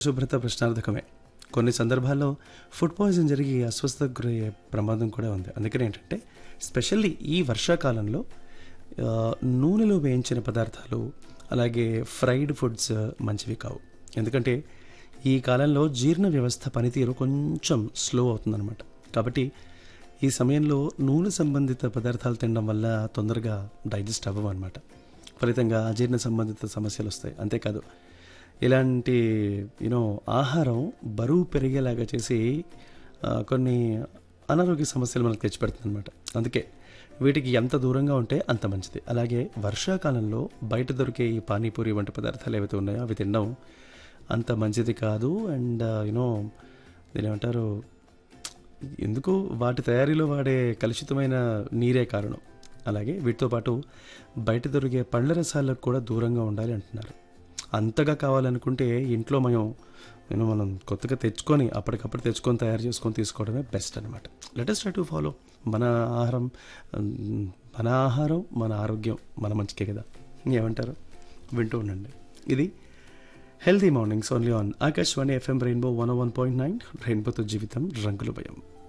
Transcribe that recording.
శుభ్రత ప్రశ్నార్థకమే కొన్ని సందర్భాల్లో ఫుడ్ పాయిజన్ జరిగి అస్వస్థతకు గురయ్యే ప్రమాదం కూడా ఉంది అందుకని ఏంటంటే స్పెషల్లీ ఈ వర్షాకాలంలో ఆ, నూనెలో వేయించిన పదార్థాలు అలాగే ఫ్రైడ్ ఫుడ్స్ మంచివి కావు ఎందుకంటే ఈ కాలంలో జీర్ణ వ్యవస్థ పనితీరు కొంచెం స్లో అవుతుందన్నమాట కాబట్టి ఈ సమయంలో నూనె సంబంధిత పదార్థాలు తినడం వల్ల తొందరగా డైజెస్ట్ అవ్వవు అనమాట ఫలితంగా అజీర్ణ సంబంధిత సమస్యలు వస్తాయి అంతేకాదు ఇలాంటి యూనో ఆహారం బరువు పెరిగేలాగా చేసి ఆ, కొన్ని అనారోగ్య సమస్యలు మనకు తెచ్చిపెడుతుంది అనమాట అందుకే వీటికి ఎంత దూరంగా ఉంటే అంత మంచిది అలాగే వర్షాకాలంలో బయట దొరికే ఈ పానీపూరి వంటి పదార్థాలు ఏవైతే ఉన్నాయో అవి తినడం అంత మంచిది కాదు అండ్ యూనో దీని ఏమంటారు ఎందుకు వాటి తయారీలో వాడే కలుషితమైన నీరే కారణం అలాగే వీటితో పాటు బయట దొరికే పండ్ల రసాలకు కూడా దూరంగా ఉండాలి అంటున్నారు అంతగా కావాలనుకుంటే ఇంట్లో మనం నేను మనం కొత్తగా తెచ్చుకొని అప్పటికప్పుడు తెచ్చుకొని తయారు చేసుకొని తీసుకోవడమే బెస్ట్ అనమాట లెటెస్ట్ ట్రై టు ఫాలో మన ఆహారం ఉమ్, మన ఆహారం మన ఆరోగ్యం మన మంచికే కదా ఏమంటారు వింటూ ఉండండి ఇది healthy mornings only on Akashvani FM rainbow one one point nine రెయిన్బోతో జీవితం రంగుల భయం